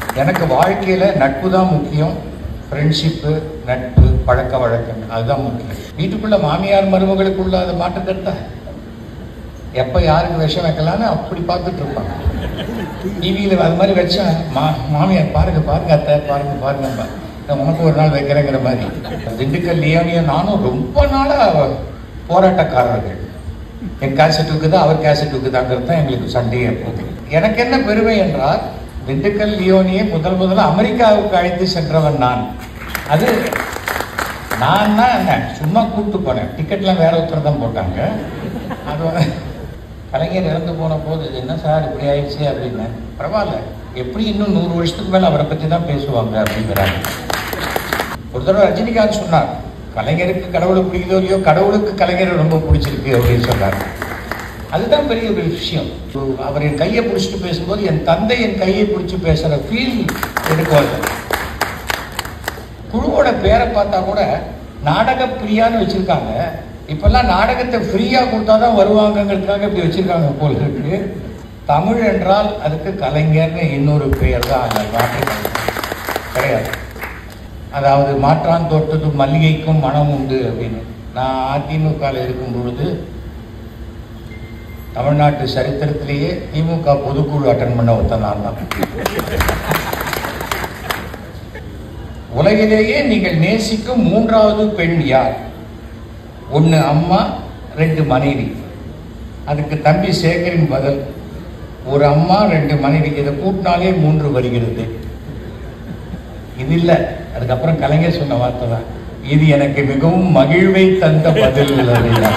எனக்கு வாழ்க்கையில நட்பு தான் முக்கியம் ஃப்ரெண்ட்ஷிப்பு நட்பு பழக்க வழக்கம் அதுதான் முக்கியம் வீட்டுக்குள்ள மாமியார் மருமகளுக்குள்ள அது மாற்று கருத்தா எப்ப யாருக்கு விஷம் வைக்கலான்னு அப்படி பார்த்துட்டு இருப்பாங்க டிவியில அது மாதிரி வச்சேன் மா மாமியார் பாருங்க பாருங்க அத்தை பாருங்க பாருங்க நான் உனக்கு ஒரு நாள் வைக்கிறேங்கிற மாதிரி திண்டுக்கல் லியோனியும் நானும் ரொம்ப நாளா போராட்டக்காரர்கள் என் கேசட் இருக்குதா அவர் கேசட் இருக்குதாங்கிறது தான் எங்களுக்கு சண்டையே எப்போது எனக்கு என்ன பெருமை என்றால் திண்டுக்கல் லியோனியை முதல் முதல்ல அமெரிக்காவுக்கு அழைத்து சென்றவன் நான் அது நான் தான் என்ன சும்மா கூப்பிட்டு போனேன் டிக்கெட்லாம் வேற ஒருத்தர் தான் போட்டாங்க அது வந்து கலைஞர் இறந்து போன போது இது என்ன சார் இப்படி ஆயிடுச்சு அப்படின்னு பரவாயில்ல எப்படி இன்னும் நூறு வருஷத்துக்கு மேல அவரை பத்தி தான் பேசுவாங்க அப்படிங்கிறாங்க ஒரு தடவை ரஜினிகாந்த் சொன்னார் கலைஞருக்கு கடவுளை பிடிக்குதோ இல்லையோ கடவுளுக்கு கலைஞரை ரொம்ப பிடிச்சிருக்கு அப்படின்னு சொன்னார் அதுதான் பெரிய ஒரு விஷயம் அவர் என் கையை பிடிச்சிட்டு பேசும்போது என் தந்தை என் கையை பிடிச்சி பேசுற ஃபீல் எனக்கு வருது குழுவோட பேரை பார்த்தா கூட நாடக பிரியான்னு வச்சிருக்காங்க இப்பெல்லாம் நாடகத்தை ஃப்ரீயா கொடுத்தாதான் வருவாங்கங்கிறதுக்காக இப்படி வச்சிருக்காங்க போல இருக்கு தமிழ் என்றால் அதுக்கு கலைஞர்னு இன்னொரு பெயர் தான் அந்த மாற்று கிடையாது அதாவது மாற்றான் தோட்டது மல்லிகைக்கும் மனம் உண்டு அப்படின்னு நான் அதிமுகவில் இருக்கும் பொழுது தமிழ்நாட்டு சரித்திரத்திலேயே திமுக பொதுக்குழு அட்டன் பண்ண ஒருத்தன் நான் தான் உலகிலேயே நீங்கள் நேசிக்கும் மூன்றாவது பெண் யார் ஒன்னு அம்மா ரெண்டு மனைவி அதுக்கு தம்பி சேகரின் பதில் ஒரு அம்மா ரெண்டு மனைவி இதை கூட்டினாலே மூன்று வருகிறது இது இல்ல அதுக்கப்புறம் கலைஞர் சொன்ன வார்த்தை தான் இது எனக்கு மிகவும் மகிழ்வை தந்த பதில் அப்படின்னா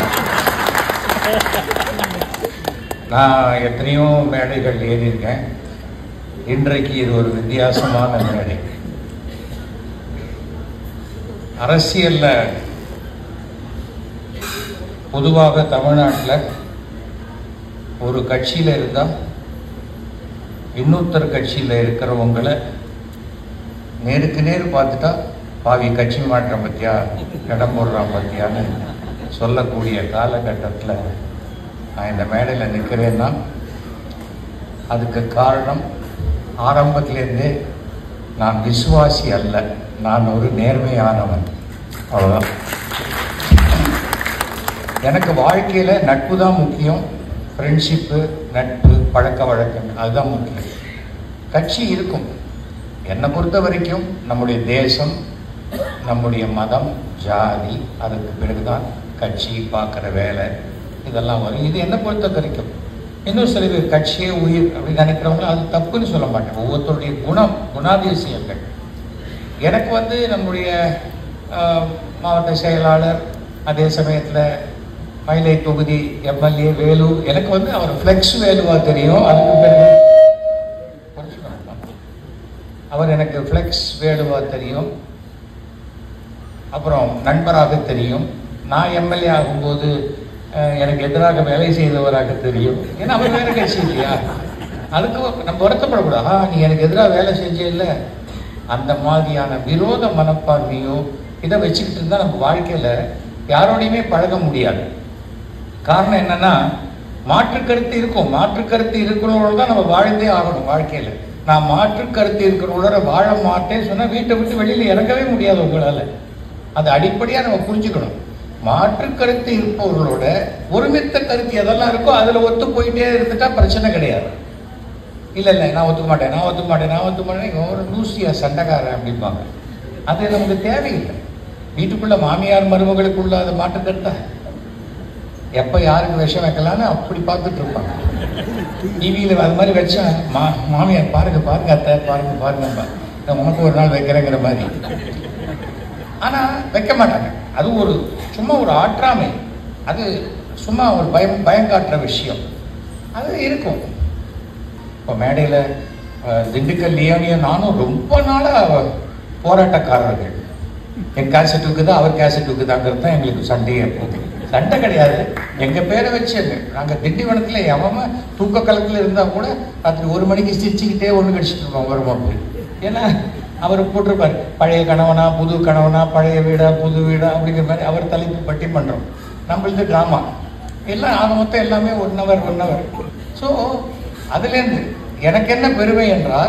நான் எத்தனையோ மேடைகள் ஏறியிருக்கேன் இன்றைக்கு இது ஒரு வித்தியாசமான மேடை அரசியல்ல பொதுவாக தமிழ்நாட்டில் ஒரு கட்சியில இருந்தா இன்னொருத்தர் கட்சியில இருக்கிறவங்களை நேருக்கு நேர் பார்த்துட்டா பாவி கட்சி மாற்றம் பத்தியா இடம் போடுறான் பத்தியான்னு சொல்லக்கூடிய காலகட்டத்தில் நான் இந்த மேடையில் நிற்கிறேன்னா அதுக்கு காரணம் ஆரம்பத்திலேருந்தே நான் விசுவாசி அல்ல நான் ஒரு நேர்மையானவன் அவ்வளோதான் எனக்கு வாழ்க்கையில நட்பு தான் முக்கியம் ஃப்ரெண்ட்ஷிப்பு நட்பு பழக்க வழக்கம் அதுதான் முக்கியம் கட்சி இருக்கும் என்னை பொறுத்த வரைக்கும் நம்முடைய தேசம் நம்முடைய மதம் ஜாதி அதுக்கு பிறகுதான் கட்சி பார்க்குற வேலை இதெல்லாம் வரும் இது என்னை பொறுத்த வரைக்கும் இன்னும் சில பேர் கட்சியே உயிர் அப்படின்னு நினைக்கிறவங்க அது தப்புன்னு சொல்ல மாட்டேன் ஒவ்வொருத்தருடைய குணம் குணாதிசயங்கள் எனக்கு வந்து நம்முடைய ஆஹ், மாவட்ட செயலாளர் அதே சமயத்தில் மயிலை தொகுதி எம்எல்ஏ வேலு எனக்கு வந்து அவர் ஃப்ளெக்ஸ் வேலுவா தெரியும் அதுக்கு பிறகு அவர் எனக்கு ஃப்ளெக்ஸ் வேலுவா தெரியும் அப்புறம் நண்பராக தெரியும் நான் எம்எல்ஏ ஆகும்போது அஹ், எனக்கு எதிராக வேலை செய்தவராக தெரியும் ஏன்னா அவர் வேற கட்சி இல்லையா அதுக்கு நம்ம வருத்தப்படக்கூடாது ஆ நீ எனக்கு எதிராக வேலை செஞ்சே இல்லை அந்த மாதிரியான விரோத மனப்பான்மையோ இதை வச்சுக்கிட்டு இருந்தா நம்ம வாழ்க்கையில யாரோடையுமே பழக முடியாது காரணம் என்னன்னா மாற்று கருத்து இருக்கும் மாற்று கருத்து இருக்கிறவங்களோட தான் நம்ம வாழ்ந்தே ஆகணும் வாழ்க்கையில நான் மாற்று கருத்து இருக்கிறவங்களோட வாழ மாட்டேன்னு சொன்னா வீட்டை விட்டு வெளியில இறங்கவே முடியாது உங்களால அது அடிப்படையா நம்ம புரிஞ்சுக்கணும் மாற்று கருத்து இருப்பவர்களோட ஒருமித்த கருத்து எதெல்லாம் இருக்கோ அதுல ஒத்து போயிட்டே இருந்துட்டா பிரச்சனை கிடையாது இல்ல இல்ல நான் ஒத்துக்க மாட்டேன் நான் ஒத்துக்க மாட்டேன் நான் ஒத்துக்க மாட்டேன் இவன் ஒரு லூசியா சண்டைக்காரன் அப்படிம்பாங்க அது நமக்கு தேவையில்லை வீட்டுக்குள்ள மாமியார் மருமகளுக்குள்ள அது மாற்று கருத்தா எப்ப யாருக்கு விஷம் வைக்கலான்னு அப்படி பார்த்துட்டு இருப்பாங்க டிவியில அது மாதிரி வச்சேன் மா மாமியார் பாருங்க பாருங்க அத்தை பாருங்க பாருங்க நான் உனக்கு ஒரு நாள் வைக்கிறேங்கிற மாதிரி ஆனா வைக்க மாட்டாங்க அது ஒரு சும்மா ஒரு ஆற்றாமை அது சும்மா ஒரு பயம் பயம் காட்டுற விஷயம் அது இருக்கும் இப்போ மேடையில் திண்டுக்கல் லியோனியும் நானும் ரொம்ப நாளாக போராட்டக்காரர்கள் என் கேசட் இருக்குதா அவர் கேசட் இருக்குதாங்கிறது தான் எங்களுக்கு சண்டையே எப்போது சண்டை கிடையாது எங்க பேரை வச்சு நாங்க திண்டிவனத்துல எவம தூக்க கலத்துல இருந்தா கூட ராத்திரி ஒரு மணிக்கு சிரிச்சுக்கிட்டே ஒண்ணு கடிச்சிட்டு இருக்கோம் வருமா போய் ஏன்னா அவர் போட்டிருப்பாரு பழைய கணவனா புது கணவனா பழைய வீடா புது வீடா அப்படிங்கிற மாதிரி அவர் தலைப்பு பட்டி பண்றோம் நம்மளது டிராமா எல்லாம் ஆக மொத்தம் எல்லாமே one hour one hour so அதுலேருந்து எனக்கு என்ன பெருமை என்றால்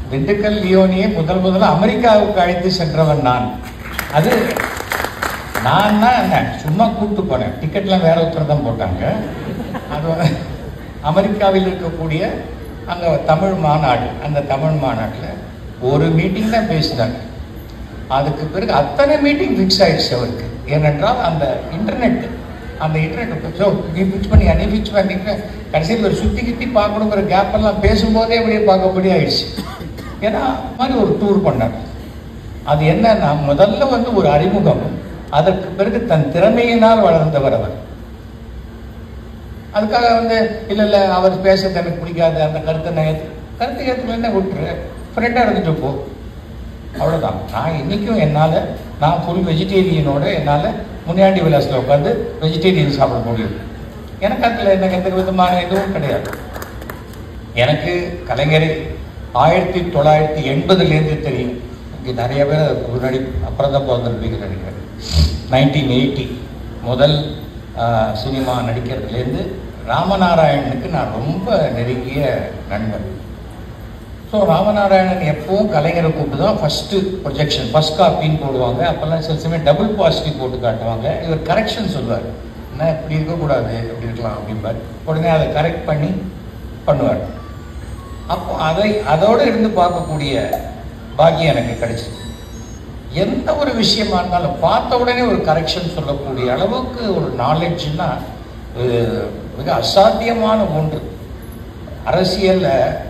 திண்டுக்கல் லியோனியை முதல் முதல்ல அமெரிக்காவுக்கு அழைத்து சென்றவன் நான் அது நான் தான் என்ன சும்மா கூப்பிட்டு போனேன் டிக்கெட்லாம் வேற ஒருத்தர் தான் போட்டாங்க அது வந்து அமெரிக்காவில் இருக்கக்கூடிய அங்கே தமிழ் மாநாடு அந்த தமிழ் மாநாட்டில் ஒரு மீட்டிங் தான் பேசினாங்க அதுக்கு பிறகு அத்தனை மீட்டிங் ஃபிக்ஸ் ஆயிடுச்சு அவருக்கு ஏனென்றால் அந்த இன்டர்நெட் அந்த இன்டர்நெட் ஸோ நீ ஃபிக்ஸ் பண்ணி நீ ஃபிக்ஸ் பண்ணிக்கிற கடைசியில் ஒரு சுற்றி கித்தி பார்க்கணுங்கிற கேப் எல்லாம் பேசும்போதே அப்படியே பார்க்கபடி ஆயிடுச்சு ஏன்னா அது மாதிரி ஒரு டூர் பண்ணார் அது என்னன்னா முதல்ல வந்து ஒரு அறிமுகம் அதற்கு பிறகு தன் திறமையினால் வளர்ந்தவர் அவர் அதுக்காக வந்து இல்ல இல்ல அவர் பேசுறது எனக்கு பிடிக்காது அந்த கருத்தை நான் ஏத்து கருத்தை ஏற்றுக்கலன்னு விட்டுரு ஃப்ரெண்டாக இருந்துட்டு போ அவ்வளவுதான் நான் இன்னைக்கும் என்னால நான் ஃபுல் வெஜிடேரியனோட என்னால முனியாண்டி விலாசில் உட்காந்து வெஜிடேரியன் சாப்பிட முடியும் எனக்கு அதில் எனக்கு எந்த விதமான இதுவும் கிடையாது எனக்கு கலைஞரை ஆயிரத்தி தொள்ளாயிரத்தி எண்பதுலேருந்து தெரியும் இங்கே நிறைய பேர் அதுக்கு முன்னாடி அப்புறம் தான் பிறந்திருப்பீங்க நினைக்கிறேன் நைன்டீன் எயிட்டி முதல் ஆஹ், சினிமா நடிக்கிறதுலேருந்து ராமநாராயணனுக்கு நான் ரொம்ப நெருங்கிய நண்பன் ஸோ ராமநாராயணன் எப்பவும் கலைஞரை கூப்பிட்டு தான் ஃபஸ்ட்டு ப்ரொஜெக்ஷன் ஃபஸ்ட் காப்பின்னு போடுவாங்க அப்போல்லாம் சில சமயம் டபுள் பாசிட்டிவ் போட்டு காட்டுவாங்க இவர் கரெக்ஷன் சொல்லுவார் என்ன இப்படி இருக்கக்கூடாது இப்படி இருக்கலாம் அப்படிம்பார் உடனே அதை கரெக்ட் பண்ணி பண்ணுவார் அப்போ அதை அதோடு இருந்து பார்க்கக்கூடிய பாக்கியம் எனக்கு கிடைச்சிது எந்த ஒரு விஷயமா இருந்தாலும் பார்த்த உடனே ஒரு கரெக்ஷன் சொல்லக்கூடிய அளவுக்கு ஒரு நாலேஜ்னா மிக அசாத்தியமான ஒன்று அரசியல்ல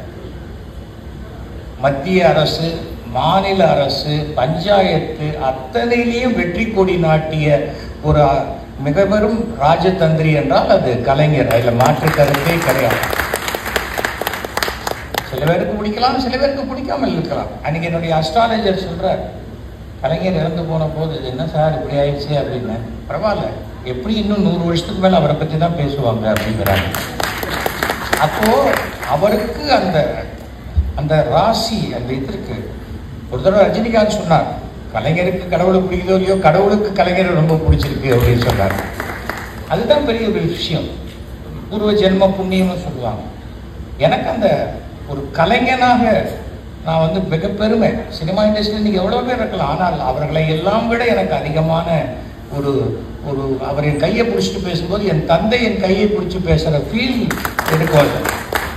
மத்திய அரசு மாநில அரசு பஞ்சாயத்து அத்தனையிலையும் வெற்றி கொடி நாட்டிய ஒரு அ- மிக பெரும் ராஜதந்திரி என்றால் அது கலைஞர் அதில் மாற்று கருத்தே கிடையாது சில பேருக்கு பிடிக்கலாம் சில பேருக்கு பிடிக்காமல் இருக்கலாம் அன்னைக்கு என்னுடைய அஸ்ட்ராலஜர் சொல்றார் கலைஞர் இறந்து போன போது இது என்ன சார் இப்படி ஆயிடுச்சு அப்படின்னு பரவாயில்ல எப்படி இன்னும் நூறு வருஷத்துக்கு மேல அவரை பத்தி தான் பேசுவாங்க அப்படிங்கிறாங்க அப்போ அவருக்கு அந்த அந்த ராசி அந்த இது இருக்கு ஒரு தடவை ரஜினிகாந்த் சொன்னார் கலைஞருக்கு கடவுளை பிடிக்குதோ இல்லையோ கடவுளுக்கு கலைஞரை ரொம்ப பிடிச்சிருக்கு அப்படின்னு சொன்னார் அதுதான் பெரிய ஒரு விஷயம் பூர்வ ஜென்ம புண்ணியம்னு சொல்லுவாங்க எனக்கு அந்த ஒரு கலைஞனாக நான் வந்து மிக பெருமை சினிமா இண்டஸ்ட்ரியில் நீங்கள் எவ்வளோ பேர் இருக்கலாம் ஆனால் அவர்களை எல்லாம் விட எனக்கு அதிகமான ஒரு ஒரு அவர் என் கையை பிடிச்சிட்டு பேசும்போது என் தந்தை என் கையை பிடிச்சி பேசுகிற ஃபீல் எனக்கு வருது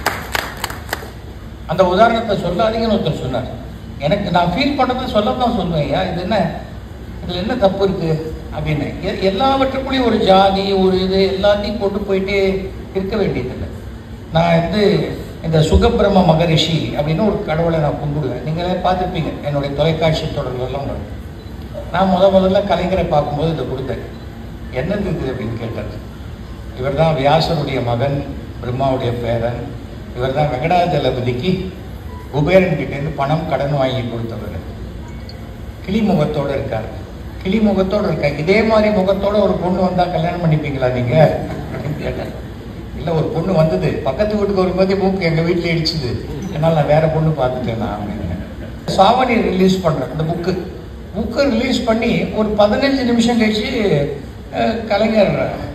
அந்த உதாரணத்தை சொல்லாதீங்கன்னு ஒருத்தர் சொன்னார் எனக்கு நான் ஃபீல் பண்ணதை சொல்ல தான் சொல்லுவேன் ஐயா இது என்ன இதில் என்ன தப்பு இருக்கு அப்படின்னு எ- எல்லாவற்றுக்குள்ளேயும் ஒரு ஜாதி ஒரு இது எல்லாத்தையும் கொண்டு போயிட்டே இருக்க வேண்டியதில்லை நான் வந்து இந்த சுகபிரம மகரிஷி அப்படின்னு ஒரு கடவுளை நான் கும்பிடுவேன் நீங்களே பார்த்துருப்பீங்க என்னுடைய தொலைக்காட்சி தொடர்களெல்லாம் வரும் நான் முத முதல்ல கலைஞரை பார்க்கும்போது இதை கொடுத்தேன் என்னது இது அப்படின்னு கேட்டார் இவர் தான் வியாசருடைய மகன் பிரம்மாவுடைய பேரன் இவர் தான் வெங்கடாஜலபதிக்கு குபேரன் கிட்டேருந்து பணம் கடன் வாங்கி கொடுத்தவர் கிளி முகத்தோட இருக்கார் கிளி முகத்தோட இருக்கா இதே மாதிரி முகத்தோட ஒரு பொண்ணு வந்தா கல்யாணம் பண்ணிப்பீங்களா நீங்க அப்படின்னு கேட்டார் இல்ல ஒரு பொண்ணு வந்தது பக்கத்து வீட்டுக்கு வரும்போதே மூக்கு எங்க வீட்டுல இடிச்சுது என்னால் நான் வேற பொண்ணு பார்த்துட்டேன் நான் அப்படின்னு சாவணி ரிலீஸ் பண்றேன் அந்த புக்கு புக்கு ரிலீஸ் பண்ணி ஒரு பதினஞ்சு நிமிஷம் கழிச்சு அஹ், கலைஞர்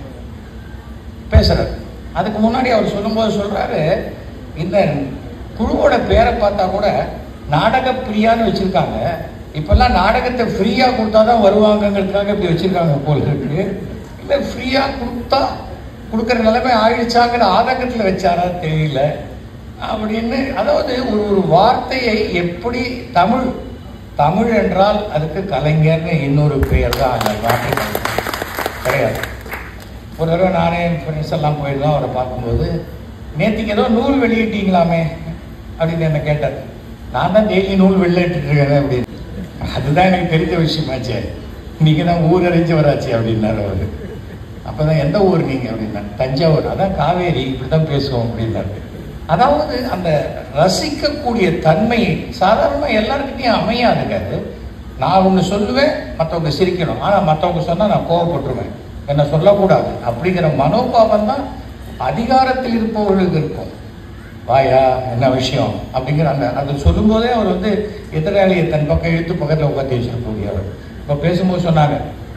பேசுறாரு அதுக்கு முன்னாடி அவர் சொல்லும்போது சொல்றாரு இந்த குழுவோட பேரை பார்த்தா கூட நாடக பிரியான்னு வச்சிருக்காங்க இப்பெல்லாம் நாடகத்தை ஃப்ரீயா கொடுத்தாதான் வருவாங்கங்கிறதுக்காக இப்படி வச்சிருக்காங்க போல இருக்கு இல்ல ஃப்ரீயா கொடுத்தா கொடுக்குற நிலைமை ஆயிடுச்சாங்கிற ஆதங்கத்துல வச்சாரா தெரியல அப்படின்னு அதாவது ஒரு ஒரு வார்த்தையை எப்படி தமிழ் தமிழ் என்றால் அதுக்கு கலைஞர்னு இன்னொரு பெயர் தான் அந்த வார்த்தை கிடையாது ஒரு தடவை நானே ஃப்ரெண்ட்ஸ் எல்லாம் போயிருந்தோம் அவரை பார்க்கும்போது நேற்றுக்கு ஏதோ நூல் வெளியிட்டீங்களாமே அப்படின்னு என்ன கேட்டார் நான் தான் டெய்லி நூல் வெளியிட்டு இருக்கேன் அப்படின்னு அதுதான் எனக்கு தெரிஞ்ச விஷயமாச்சே நீங்கள் தான் ஊர் அறிஞ்சவராச்சு அப்படின்னாரு அவர் அப்போ தான் எந்த ஊர் நீங்கள் அப்படின்னா தஞ்சாவூர் அதான் காவேரி இப்படி தான் பேசுவோம் அப்படின்னாரு அதாவது அந்த ரசிக்கக்கூடிய தன்மை சாதாரணமாக எல்லாருக்கிட்டையும் அமையாதுங்க அது நான் ஒன்று சொல்லுவேன் மற்றவங்க சிரிக்கணும் ஆனால் மற்றவங்க சொன்னால் நான் கோவப்பட்டுருவேன் என்ன சொல்லக்கூடாது அப்படிங்கிற மனோபாவம் தான் அதிகாரத்தில் இருப்பவர்களுக்கு இருக்கும் வாயா என்ன விஷயம் அப்படிங்கிற அந்த அது சொல்லும்போதே அவர் வந்து எதிராளியை தன் பக்கம் இழுத்து பக்கத்தில் உட்காந்து வச்சிருக்கக்கூடியவர் இப்போ பேசும்போது சொன்னாங்க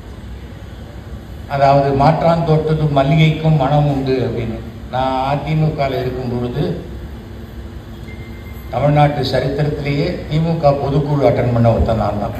அதாவது மாற்றான் தோட்டத்து மல்லிகைக்கும் மனம் உண்டு அப்படின்னு நான் அதிமுகவில் இருக்கும் பொழுது தமிழ்நாட்டு சரித்திரத்திலேயே திமுக பொதுக்குழு அட்டன் பண்ண ஒருத்தன் நான் தான்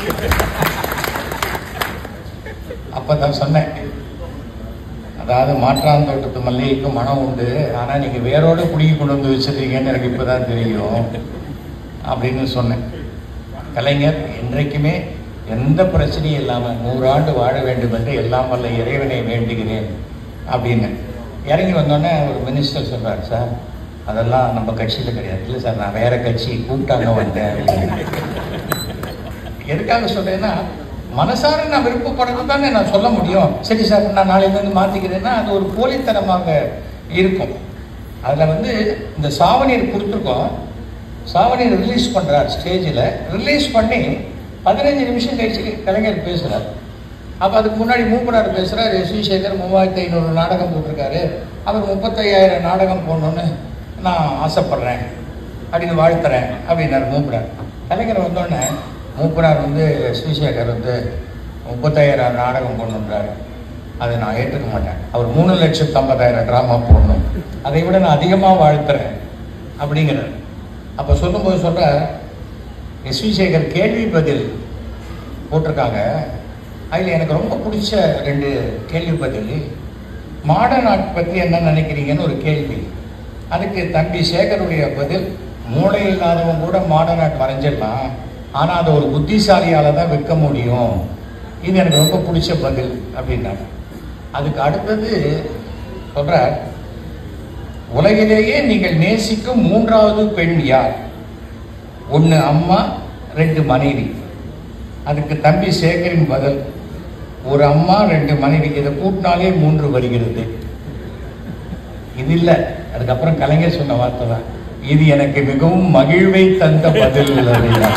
அப்பதான் சொன்னேன் அதாவது மாற்றாந்தோட்டத்து மல்லிகைக்கு மனம் உண்டு ஆனா நீங்க வேரோட குடிக்கி கொண்டு வந்து வச்சிருக்கீங்கன்னு எனக்கு இப்பதான் தெரியும் அப்படின்னு சொன்னேன் கலைஞர் என்றைக்குமே எந்த பிரச்சனையும் இல்லாம நூறாண்டு வாழ வேண்டும் என்று எல்லாம் வல்ல இறைவனை வேண்டுகிறேன் அப்படின்னு இறங்கி வந்தோடனே ஒரு மினிஸ்டர் சொல்றாரு சார் அதெல்லாம் நம்ம கட்சியில கிடையாது இல்லை சார் நான் வேற கட்சி கூப்பிட்டாங்க வந்தேன் அப்படின்னு. எதுக்காக சொல்றேன்னா மனசார நான் விருப்பப்படுறது தானே நான் சொல்ல முடியும் சரி சார் நான் நாளையிலேருந்து மாத்திக்கிறேன்னா அது ஒரு போலித்தனமாக இருக்கும் அதுல வந்து இந்த சாவணியர் கொடுத்துருக்கோம் சாவணியர் ரிலீஸ் பண்றார் ஸ்டேஜில் ரிலீஸ் பண்ணி பதினஞ்சு நிமிஷம் கழிச்சு கலைஞர் பேசுறார் அப்ப அதுக்கு முன்னாடி மூப்பனார் பேசுறாரு எஸ் வி சேகர் மூவாயிரத்தி ஐநூறு நாடகம் போட்டிருக்காரு அவர் முப்பத்தையாயிரம் நாடகம் போடணும்னு நான் ஆசைப்படுறேன் அப்படின்னு வாழ்த்துறேன் அப்படின்னாரு மூப்பனார் கலைஞர் வந்தோடனே மூப்பனார் வந்து எஸ் வி சேகர் வந்து முப்பத்தாயிரம் நாடகம் போடணுன்றாரு அதை நான் ஏற்றுக்க மாட்டேன் அவர் மூணு லட்சத்து ஐம்பதாயிரம் ட்ராமா போடணும் அதை விட நான் அதிகமாக வாழ்த்துறேன் அப்படிங்கிறார் அப்போ சொல்லும்போது சொல்ற எஸ் வி சேகர் கேள்வி பதில் போட்டிருக்காங்க அதில் எனக்கு ரொம்ப பிடிச்ச ரெண்டு கேள்வி பதில் மாடர்ன் ஆர்ட் பற்றி என்ன நினைக்கிறீங்கன்னு ஒரு கேள்வி அதுக்கு தம்பி சேகருடைய பதில் மூளை இல்லாதவன் கூட மாடர்ன் ஆர்ட் வரைஞ்சிடலாம் ஆனால் அதை ஒரு புத்திசாலியால தான் விற்க முடியும் இது எனக்கு ரொம்ப பிடிச்ச பதில் அப்படின்னாங்க அதுக்கு அடுத்தது சொல்றார் உலகிலேயே நீங்கள் நேசிக்கும் மூன்றாவது பெண் யார் ஒன்று அம்மா ரெண்டு மனைவி அதுக்கு தம்பி சேகரின் பதில் ஒரு அம்மா ரெண்டு மனைவி இதை கூட்டினாலே மூன்று வருகிறது இது இல்ல அதுக்கப்புறம் கலைஞர் சொன்ன வார்த்தை தான் இது எனக்கு மிகவும் மகிழ்வை தந்த பதில் அப்படின்னா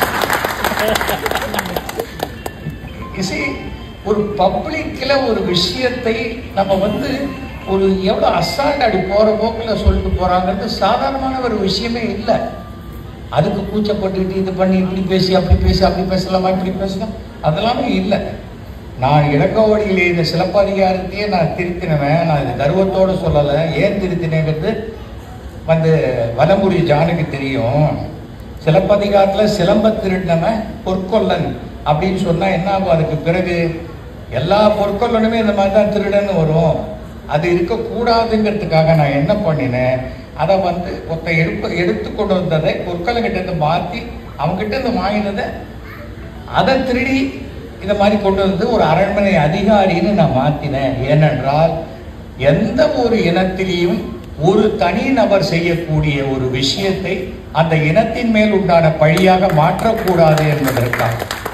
இசை ஒரு பப்ளிக்ல ஒரு விஷயத்தை நம்ம வந்து ஒரு எவ்வளவு அசால்ட் அப்படி போற போக்கில் சொல்லிட்டு போறாங்கிறது சாதாரணமான ஒரு விஷயமே இல்லை அதுக்கு கூச்சப்பட்டுக்கிட்டு இது பண்ணி இப்படி பேசி அப்படி பேசி அப்படி பேசலாமா இப்படி பேசலாம் அதெல்லாமே இல்லை நான் இலக்கவழியில் இந்த சிலப்பதிகாரத்தையே நான் திருத்தினவன் நான் இது கர்வத்தோட சொல்லலை ஏன் திருத்தினேங்கிறது வந்து வலமுடி ஜானுக்கு தெரியும் சிலப்பதிகாரத்தில் சிலம்ப திருடினவன் பொற்கொல்லன் அப்படின்னு சொன்னா என்ன ஆகும் அதுக்கு பிறகு எல்லா பொற்கொல்லனுமே இந்த மாதிரி தான் திருடன்னு வரும் அது இருக்கக்கூடாதுங்கிறதுக்காக நான் என்ன பண்ணினேன் அதை வந்து ஒருத்த எடுப்பு எடுத்து கொண்டு வந்ததை பொற்கொல்லங்கிட்ட இருந்து மாற்றி அவங்ககிட்ட இருந்து வாங்கினதை அதை திருடி இந்த மாதிரி கொண்டு வந்து ஒரு அரண்மனை அதிகாரின்னு நான் மாத்தினேன் ஏனென்றால் எந்த ஒரு இனத்திலையும் ஒரு தனி நபர் செய்யக்கூடிய ஒரு விஷயத்தை அந்த இனத்தின் மேல் உண்டான பழியாக மாற்றக்கூடாது என்பதற்காக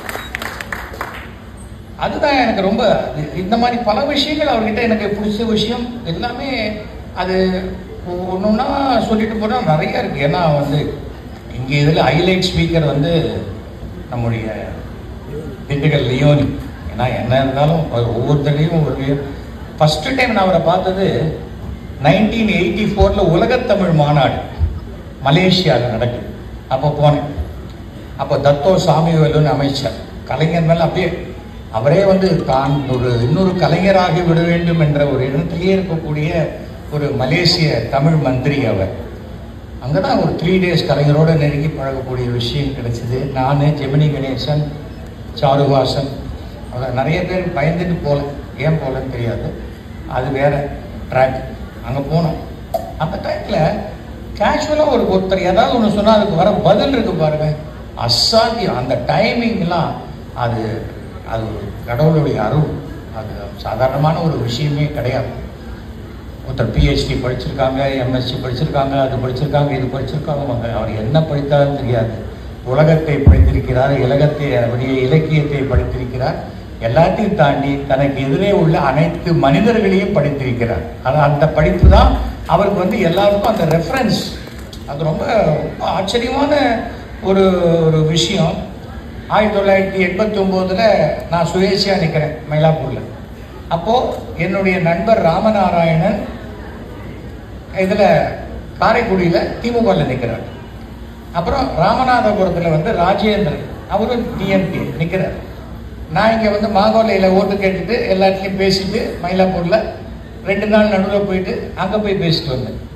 அதுதான் எனக்கு ரொம்ப இந்த மாதிரி பல விஷயங்கள் அவர்கிட்ட எனக்கு பிடிச்ச விஷயம் எல்லாமே அது ஒன்று ஒன்றா சொல்லிட்டு போனால் நிறைய இருக்கு ஏன்னா வந்து இங்கே இதில் ஹைலைட் ஸ்பீக்கர் வந்து நம்முடைய திண்டுக்கல் லியோனி ஏன்னா என்ன இருந்தாலும் ஒவ்வொருத்தரையும் ஒரு ஃபர்ஸ்ட் டைம் நான் அவரை பார்த்தது நைன்டீன் எயிட்டி ஃபோரில் உலகத்தமிழ் மாநாடு மலேசியாவில் நடக்குது அப்போ போனேன் அப்போ தத்தோ சாமிவேலுன்னு அமைச்சர் கலைஞர் மேலே அப்படியே அவரே வந்து தான் ஒரு இன்னொரு கலைஞராகி விட வேண்டும் என்ற ஒரு இடத்திலேயே இருக்கக்கூடிய ஒரு மலேசிய தமிழ் மந்திரி அவர் அங்கே தான் ஒரு த்ரீ டேஸ் கலைஞரோட நெருங்கி பழகக்கூடிய விஷயம் கிடைச்சிது நான் ஜெமினி கணேசன் சாருவாசன் அவ்வளோ நிறைய பேர் பயந்துட்டு போகல ஏன் போகலன்னு தெரியாது அது வேற ட்ராக் அங்கே போனோம் அந்த டைத்தில் கேஷுவலாக ஒரு ஒருத்தர் ஏதாவது ஒன்று சொன்னால் அதுக்கு வர பதில் இருக்கு பாருங்க அசாத்தியம் அந்த டைமிங்லாம் அது அது ஒரு கடவுளுடைய அருள் அது சாதாரணமான ஒரு விஷயமே கிடையாது ஒருத்தர் பிஹெச்டி படிச்சிருக்காங்க எம்எஸ்சி படிச்சிருக்காங்க அது படிச்சிருக்காங்க இது படிச்சிருக்காங்க அவர் என்ன படித்தாலும் தெரியாது உலகத்தை படித்திருக்கிறார் இலகத்தை அவருடைய இலக்கியத்தை படித்திருக்கிறார் எல்லாத்தையும் தாண்டி தனக்கு எதிரே உள்ள அனைத்து மனிதர்களையும் படித்திருக்கிறார் அது அந்த படிப்பு தான் அவருக்கு வந்து எல்லாருக்கும் அந்த ரெஃபரன்ஸ் அது ரொம்ப ரொம்ப ஆச்சரியமான ஒரு ஒரு விஷயம் ஆயிரத்தி தொள்ளாயிரத்தி எண்பத்தி ஒம்போதில் நான் சுயேட்சையாக நிற்கிறேன் மயிலாப்பூரில் அப்போது என்னுடைய நண்பர் ராமநாராயணன் இதில் காரைக்குடியில் திமுகவில் நிற்கிறார் அப்புறம் ராமநாதபுரத்தில் வந்து ராஜேந்திரன் அவரும் டிஎம்கே நிற்கிறார் நான் இங்கே வந்து மாகோலையில் ஓட்டு கேட்டுட்டு எல்லாத்துலேயும் பேசிட்டு மயிலாப்பூரில் ரெண்டு நாள் நடுவில் போயிட்டு அங்கே போய் பேசிட்டு வந்தேன்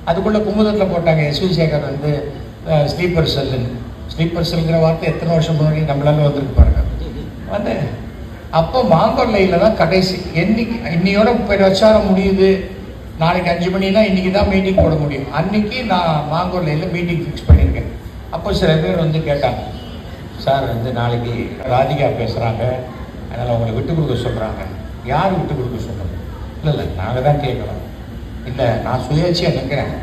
அதுக்குள்ளே குமுதத்தில் போட்டாங்க எஸ் வி சேகர் வந்து ஸ்லீப்பர் செல்லுன்னு ஸ்லீப்பர் செல்லுங்கிற வார்த்தை எத்தனை வருஷம் முன்னாடி நம்மளால வந்திருக்கு பாருங்க வந்து அப்போ மாங்கொல்லையில் தான் கடைசி என்னைக்கு இன்னையோட பிரச்சாரம் முடியுது நாளைக்கு அஞ்சு மணினா இன்னைக்கு தான் மீட்டிங் போட முடியும் அன்னைக்கு நான் மாங்கொல்லையில் மீட்டிங் ஃபிக்ஸ் பண்ணியிருக்கேன் அப்போ சில பேர் வந்து கேட்டாங்க சார் வந்து நாளைக்கு ராதிகா பேசுகிறாங்க அதனால் உங்களை விட்டு கொடுக்க சொல்கிறாங்க யார் விட்டு கொடுக்க சொல்கிறது இல்லை இல்லை நாங்கள் தான் கேட்குறோம் இல்லை நான் சுயேட்சையாக நிற்கிறேன்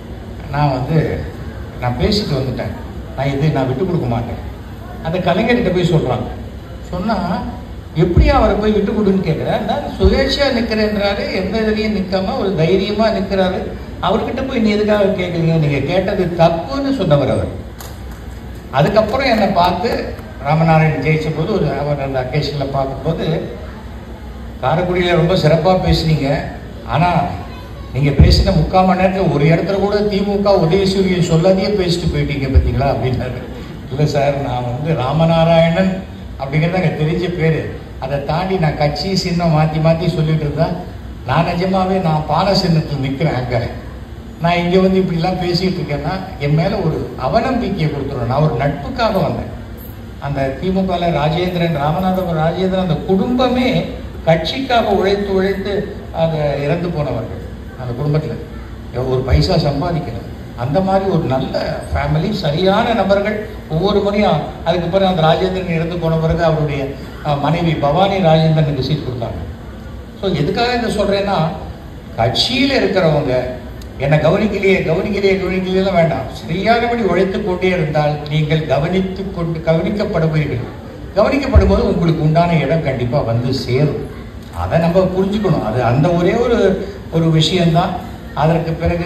நான் வந்து நான் பேசிட்டு வந்துட்டேன் நான் இது நான் விட்டு கொடுக்க மாட்டேன் அந்த கலைஞர்கிட்ட போய் சொல்கிறாங்க சொன்னால் எப்படி அவரை போய் விட்டு கொடுன்னு கேட்குறேன் நான் சுயேட்சையாக நிற்கிறேன்றாரு எந்த இதுலையும் நிற்காம ஒரு தைரியமாக நிற்கிறாரு அவர்கிட்ட போய் நீ எதுக்காக கேட்குறீங்க நீங்கள் கேட்டது தப்புன்னு சொன்னவர் அவர் அதுக்கப்புறம் என்னை பார்த்து ராமநாராயணன் ஜெயிச்ச போது ஒரு அவர் அந்த அக்கேஷனில் பார்க்கும்போது காரைக்குடியில் ரொம்ப சிறப்பாக பேசுனீங்க ஆனால் நீங்கள் பேசின முக்கால் மணி நேரத்தில் ஒரு இடத்துல கூட திமுக உதயசூரியன் சொல்லாதையே பேசிட்டு போயிட்டீங்க பார்த்தீங்களா அப்படின்னாரு இல்லை சார் நான் வந்து ராமநாராயணன் அப்படிங்கிறது அங்கே தெரிஞ்ச பேர் அதை தாண்டி நான் கட்சி சின்னம் மாற்றி மாற்றி சொல்லிட்டு இருந்தா நான் நிஜமாவே நான் பான சின்னத்தில் நிற்கிறேன் அங்கே நான் இங்கே வந்து இப்படிலாம் பேசிகிட்டு இருக்கேன்னா என் மேலே ஒரு அவநம்பிக்கையை கொடுத்துருவேன் நான் ஒரு நட்புக்காக வந்தேன் அந்த திமுகவில் ராஜேந்திரன் ராமநாதபுரம் ராஜேந்திரன் அந்த குடும்பமே கட்சிக்காக உழைத்து உழைத்து அதை இறந்து போனவர்கள் அந்த குடும்பத்தில் ஒரு பைசா சம்பாதிக்கல அந்த மாதிரி ஒரு நல்ல ஃபேமிலி சரியான நபர்கள் ஒவ்வொரு முறையும் அதுக்கு பிறகு அந்த ராஜேந்திரன் இறந்து போன பிறகு அவருடைய அஹ், மனைவி பவானி ராஜேந்திரனுக்கு சீட் கொடுத்தாங்க ஸோ எதுக்காக இதை சொல்கிறேன்னா கட்சியில் இருக்கிறவங்க என்னை கவனிக்கலையே கவனிக்கலையே கவனிக்கலையே வேண்டாம் சரியானபடி உழைத்து கொண்டே இருந்தால் நீங்கள் கவனித்து கொண்டு கவனிக்கப்படுவீர்கள் கவனிக்கப்படும் போது உங்களுக்கு உண்டான இடம் கண்டிப்பாக வந்து சேரும் அதை நம்ம புரிஞ்சுக்கணும் அது அந்த ஒரே ஒரு ஒரு விஷயம்தான் அதற்கு பிறகு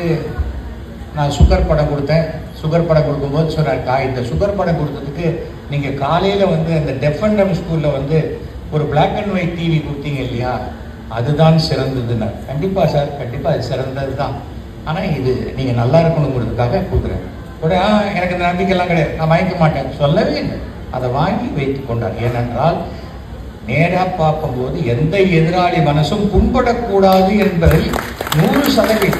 நான் சுகர் படம் கொடுத்தேன் சுகர் படம் கொடுக்கும்போது சொன்னார் கா இந்த சுகர் படம் கொடுத்ததுக்கு நீங்கள் காலையில் வந்து அந்த டெஃப் அண்ட் டம் ஸ்கூலில் வந்து ஒரு பிளாக் அண்ட் ஒயிட் டிவி கொடுத்தீங்க இல்லையா அதுதான் சிறந்ததுன்னு கண்டிப்பாக சார் கண்டிப்பாக அது சிறந்தது தான் ஆனால் இது நீங்கள் நல்லா இருக்கணுங்கிறதுக்காக கொடுக்குறேன் உடனே "ஆ, எனக்கு இந்த நம்பிக்கைலாம் கிடையாது நான் வாங்கிக்க மாட்டேன் சொல்லவே இல்லை அதை வாங்கி வைத்து கொண்டார் ஏனென்றால் நேராக பார்க்கும்போது எந்த எதிராளி மனசும் புண்படக்கூடாது என்பதில் நூறு சதவீதம்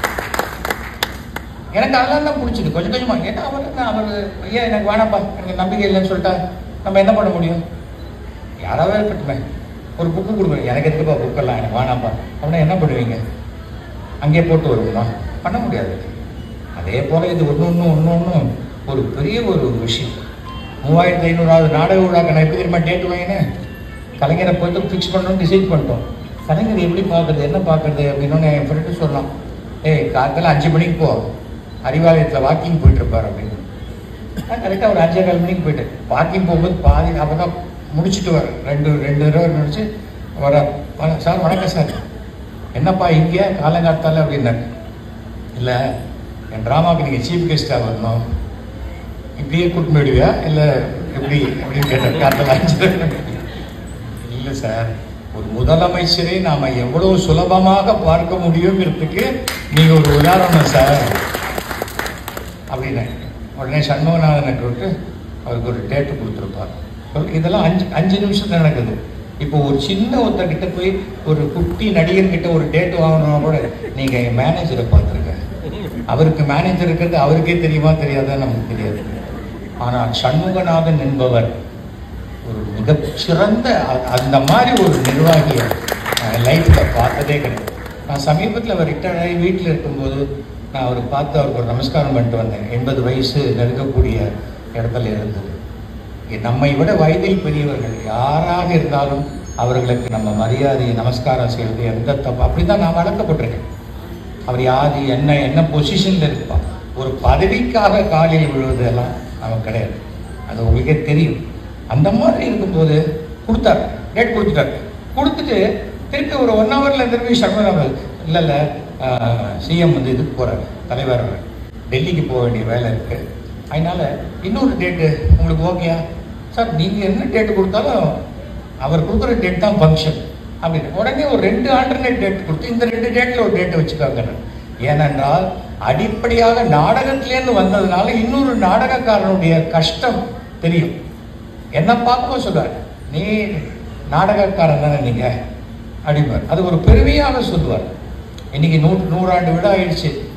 எனக்கு அதெல்லாம் தான் பிடிச்சது கொஞ்சம் கொஞ்சமா ஏன்னா அவர் என்ன அவர் ஐயா எனக்கு வேணாம்ப்பா எனக்கு நம்பிக்கை இல்லைன்னு சொல்லிட்டா நம்ம என்ன பண்ண முடியும் யாராவது இருக்கட்டுமே ஒரு புக்கு கொடுக்குறேன் எனக்கு எதுக்குப்பா புக்கெல்லாம் எனக்கு வேணாம்ப்பா அப்படின்னா என்ன பண்ணுவீங்க அங்கேயே போட்டு வருவோமா பண்ண முடியாது அதே போல் இது ஒன்று ஒன்று ஒன்று ஒன்று ஒரு பெரிய ஒரு விஷயம் மூவாயிரத்தி ஐநூறாவது நாடக விழாக்கு நான் எப்படி தெரியுமா டேட் வாங்கினேன் கலைஞரை போயிட்டு ஃபிக்ஸ் பண்ணணும்னு டிசைட் பண்ணிட்டோம் கலைஞர் எப்படி பார்க்குறது என்ன பார்க்குறது அப்படின்னு என் ஃப்ரெண்டு சொன்னான் ஏய் காலத்தில் அஞ்சு மணிக்கு போ அறிவாலயத்தில் வாக்கிங் போயிட்டு இருப்பார் அப்படின்னு நான் கரெக்டாக ஒரு அஞ்சே கால் மணிக்கு போயிட்டேன் வாக்கிங் போகும்போது பாதி அப்போ தான் முடிச்சுட்டு வர ரெண்டு ரெண்டு தடவை முடிச்சு வர வர சார் வணக்கம் சார் என்னப்பா இங்கே காலங்காத்தால அப்படின்னாரு இல்லை என் ட்ராமாவுக்கு நீங்கள் சீஃப் கெஸ்ட்டாக வரணும் இப்படியே கூட்டு போயிடுவியா இல்லை எப்படி அப்படின்னு கேட்டேன் காலத்தில் அஞ்சு இல்லை சார் ஒரு முதலமைச்சரை நாம எவ்வளவு சுலபமாக பார்க்க முடியுங்கிறதுக்கு நீங்க ஒரு உதாரணம் சார் அப்படின்னு உடனே சண்முகநாதனை விட்டு அவருக்கு ஒரு டேட்டு கொடுத்துருப்பார் சொல் இதெல்லாம் அஞ்சு அஞ்சு நிமிஷத்துல நடக்குது இப்போ ஒரு சின்ன ஒருத்தர்கிட்ட போய் ஒரு குட்டி நடிகர்கிட்ட ஒரு டேட் வாங்கணும்னா கூட நீங்க என் மேனேஜரை பார்த்துருங்க அவருக்கு மேனேஜர் இருக்கிறது அவருக்கே தெரியுமா தெரியாதா நமக்கு தெரியாது ஆனால் சண்முகநாதன் என்பவர் ஒரு மிகச்சிறந்த அ- அந்த மாதிரி ஒரு நிர்வாகியை லைஃப்பில் பார்த்ததே கிடையாது நான் சமீபத்தில் அவர் ரிட்டையர்ட் ஆகி வீட்டில் இருக்கும்போது நான் அவரை பார்த்து அவருக்கு ஒரு நமஸ்காரம் பண்ணிட்டு வந்தேன் எண்பது வயசு நெருங்கக்கூடிய இடத்துல இருந்தது எ- நம்மை விட வயதில் பெரியவர்கள் யாராக இருந்தாலும் அவர்களுக்கு நம்ம மரியாதையை நமஸ்காரம் செய்வது எந்த தப்பு அப்படி தான் நான் வளர்க்கப்பட்டிருக்கேன் அவர் யாது என்ன என்ன பொசிஷனில் இருப்பார் ஒரு பதவிக்காக காலில் விழுவதெல்லாம் நமக்கு கிடையாது அது உங்களுக்கே தெரியும் அந்த மாதிரி இருக்கும்போது கொடுத்தார் டேட் கொடுத்துட்டார் கொடுத்துட்டு திருப்பி ஒரு ஒன் ஹவர்ல திருப்பி சண்முகநாதன் இல்லை இல்லை சிஎம் வந்து இதுக்கு போறாரு தலைவர் டெல்லிக்கு போக வேண்டிய வேலை இருக்கு அதனால இன்னொரு டேட்டு உங்களுக்கு ஓகேயா சார் நீங்கள் என்ன டேட்டு கொடுத்தாலும் அவர் கொடுக்குற டேட் தான் ஃபங்க்ஷன் அப்படின்னு உடனே ஒரு ரெண்டு ஆல்டர்னேட் டேட் கொடுத்து இந்த ரெண்டு டேட்டில் ஒரு டேட்டை வச்சுக்காங்க ஏனென்றால் அடிப்படையாக நாடகத்திலேருந்து வந்ததுனால இன்னொரு நாடகக்காரனுடைய கஷ்டம் தெரியும் என்ன பார்க்கவும் சொல்லுவார் நீ நாடகக்காரன் தானே நீங்கள் அப்படிம்பார் அது ஒரு பெருமையாக சொல்லுவார் இன்னைக்கு நூ நூறாண்டு விட ஆயிடுச்சு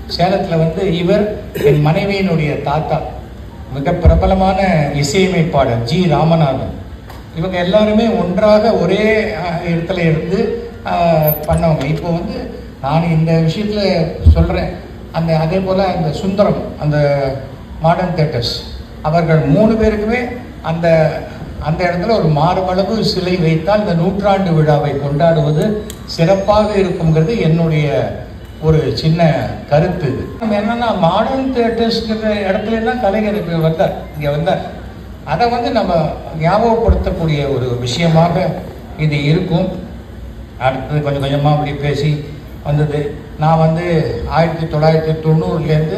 சேலத்தில் வந்து இவர் என் மனைவியினுடைய தாத்தா மிக பிரபலமான இசையமைப்பாளர் ஜி ராமநாதன் இவங்க எல்லாருமே ஒன்றாக ஒரே அஹ், இடத்துல இருந்து அஹ், பண்ணவங்க இப்போ வந்து நான் இந்த விஷயத்தில் சொல்கிறேன் அந்த அதே போல் அந்த சுந்தரம் அந்த மாடர்ன் தேட்டர்ஸ் அவர்கள் மூணு பேருக்குமே அந்த அந்த இடத்துல ஒரு மார்பளவு சிலை வைத்தால் இந்த நூற்றாண்டு விழாவை கொண்டாடுவது சிறப்பாக இருக்குங்கிறது என்னுடைய ஒரு சின்ன கருத்து இது நம்ம என்னன்னா மாடர்ன் தேட்டர்ஸ்ங்கிற இடத்துல எல்லாம் கலைஞர் இப்ப வந்தார் இங்கே வந்தார் அதை வந்து நம்ம ஞாபகப்படுத்தக்கூடிய ஒரு விஷயமாக இது இருக்கும் அடுத்தது கொஞ்சம் கொஞ்சமாக அப்படி பேசி வந்தது நான் வந்து ஆயிரத்தி தொள்ளாயிரத்தி தொண்ணூறுலேருந்து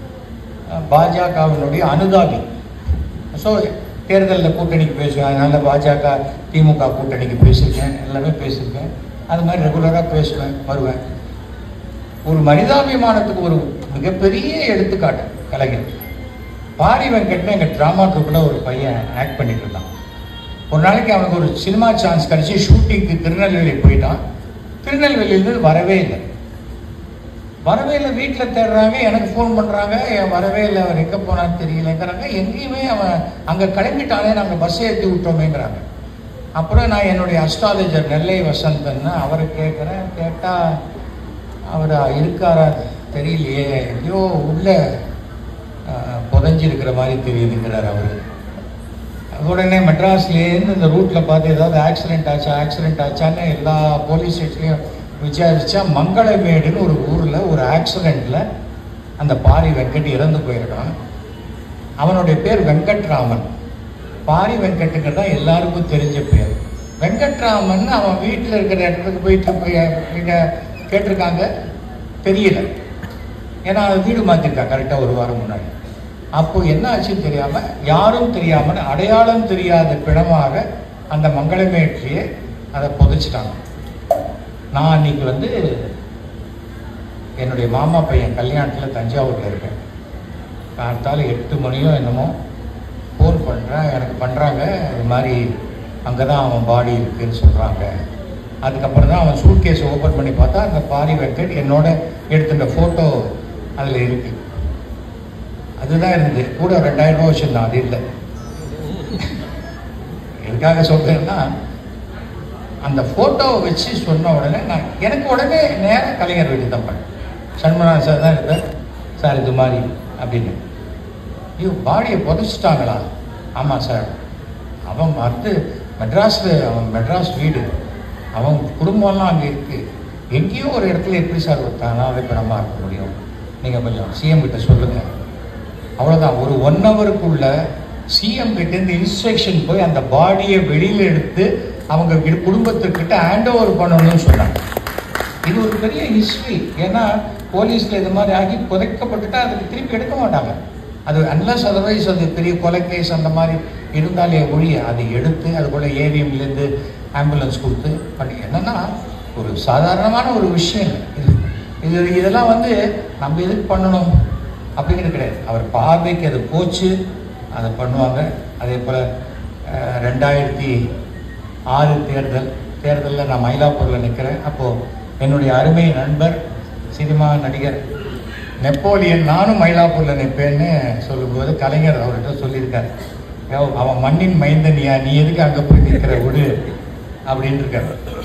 பாஜகவினுடைய அனுதாபி ஸோ தேர்தலில் கூட்டணிக்கு பேசுவேன் அதனால் பாஜக திமுக கூட்டணிக்கு பேசியிருக்கேன் எல்லாமே பேசியிருக்கேன் அது மாதிரி ரெகுலராக பேசுவேன் வருவேன் ஒரு மனிதாபிமானத்துக்கு ஒரு மிகப்பெரிய எடுத்துக்காட்டு கலைஞர் பாரி வெங்கட்னு எங்கள் ட்ராமா ட்ரூப்பில் ஒரு பையன் ஆக்ட் பண்ணிட்டு இருந்தான் ஒரு நாளைக்கு அவனுக்கு ஒரு சினிமா சான்ஸ் கிடச்சி ஷூட்டிங்க்கு திருநெல்வேலி போயிட்டான் திருநெல்வேலியிலேருந்து வரவே இல்லை வரவே இல்லை வீட்டில் தேடுறாங்க எனக்கு ஃபோன் பண்ணுறாங்க என் வரவே இல்லை அவர் எங்கே போனான்னு தெரியலங்கிறாங்க எங்கேயுமே அவன் அங்கே கிளம்பிட்டானே நாங்கள் பஸ் ஏற்றி விட்டோமேங்கிறாங்க அப்புறம் நான் என்னுடைய அஸ்ட்ராலஜர் நெல்லை வசந்தன்னு அவரை கேட்குறேன் கேட்டால் அவர் இருக்காரா தெரியலையே எங்கேயோ உள்ள அஹ், புதைஞ்சிருக்கிற மாதிரி தெரியுதுங்கிறார் அவர் உடனே மெட்ராஸ்லேருந்து இந்த ரூட்டில் பார்த்து ஏதாவது ஆக்சிடென்ட் ஆச்சா ஆக்சிடென்ட் ஆச்சான்னு எல்லா போலீஸ் ஸ்டேஷன்லையும் விசாரிச்சா மங்களமேடுன்னு ஒரு ஊரில் ஒரு ஆக்சிடெண்ட்டில் அந்த பாரி வெங்கட் இறந்து போயிருக்கான் அவனுடைய பேர் வெங்கட்ராமன் பாரி வெங்கட்டுங்கிறது தான் எல்லாருக்கும் தெரிஞ்ச பேர் வெங்கட்ராமன் அவன் வீட்டில் இருக்கிற இடத்துக்கு போயிட்டு போய் இங்க கேட்டிருக்காங்க தெரியல ஏன்னா அது வீடு மாற்றிருக்காங்க கரெக்டாக ஒரு வாரம் முன்னாடி அப்போ என்ன ஆச்சுன்னு தெரியாம யாரும் தெரியாமல் அடையாளம் தெரியாத பிணமாக அந்த மங்களமேட்டிலேயே அதை புதைச்சிட்டாங்க நான் அன்னைக்கு வந்து என்னுடைய மாமா பையன் கல்யாணத்தில் தஞ்சாவூரில் இருக்கேன் காத்தால எட்டு மணியோ என்னமோ ஃபோன் பண்ணுறேன் எனக்கு பண்ணுறாங்க இது மாதிரி அங்கே தான் அவன் பாடி இருக்குன்னு சொல்கிறாங்க அதுக்கப்புறம் தான் அவன் சூட்கேஸ் ஓப்பன் பண்ணி பார்த்தா அந்த பாரி வெங்கட் என்னோட எடுத்துட்ட ஃபோட்டோ அதில் இருக்கு அதுதான் இருந்தது கூட ரெண்டாயிரம் ரூபா வச்சுருந்தான் அது இல்லை எதுக்காக சொல்கிறேன்னா அந்த ஃபோட்டோவை வச்சு சொன்ன உடனே நான் எனக்கு உடனே நேராக கலைஞர் வீட்டுக்கு தான் பண்ணேன் சண்முகநாதன் சார் தான் இருந்தார் சார் இது மாதிரி அப்படின்னு ஐயோ பாடியை புதைச்சிட்டாங்களா ஆமாம் சார் அவன் வந்து மெட்ராஸில் அவன் மெட்ராஸ் வீடு அவன் குடும்பம்லாம் அங்கே இருக்குது எங்கேயோ ஒரு இடத்துல எப்படி சார் ஒரு தானாகவே பணமாக இருக்க முடியும் நீங்கள் கொஞ்சம் சிஎம் கிட்ட சொல்லுங்கள் அவ்வளோதான் ஒரு ஒன் ஹவருக்குள்ள சிஎம் கிட்டேருந்து இன்ஸ்ட்ரக்ஷன் போய் அந்த பாடியை வெளியில் எடுத்து அவங்க வீடு- குடும்பத்துக்கிட்ட ஹேண்ட் ஓவர் பண்ணணும்னு சொன்னாங்க இது ஒரு பெரிய ஹிஸ்ட்ரி ஏன்னா போலீஸ்ல இது மாதிரி ஆகி புதைக்கப்பட்டுட்டா அதுக்கு திருப்பி எடுக்க மாட்டாங்க அது அன்லஸ் அதர்வைஸ் அது பெரிய கொலை கேஸ் அந்த மாதிரி இருந்தாலே ஒழிய அதை எடுத்து அது போல ஏவிஎம்லேருந்து ஆம்புலன்ஸ் கொடுத்து பண்ணி என்னன்னா ஒரு சாதாரணமான ஒரு விஷயம் இல்லை. இது இது இதெல்லாம் வந்து நம்ம எதுக்கு பண்ணணும் அப்படிங்கிறது கிடையாது அவர் பார்வைக்கு அது போச்சு அதை பண்ணுவாங்க அதே போல் ரெண்டாயிரத்தி ஆறு தேர்தல் தேர்தலில் நான் மயிலாப்பூரில் நிற்கிறேன் அப்போது என்னுடைய அருமை நண்பர் சினிமா நடிகர் நெப்போலியன் நானும் மயிலாப்பூரில் நிற்பேன்னு சொல்லும்போது கலைஞர் அவர்கிட்ட சொல்லியிருக்காரு "யோவ், அவன் மண்ணின் மைந்தனியா நீ எதுக்கு அங்கே போய் நிற்கிற விடு அப்படின்னு இருக்காரு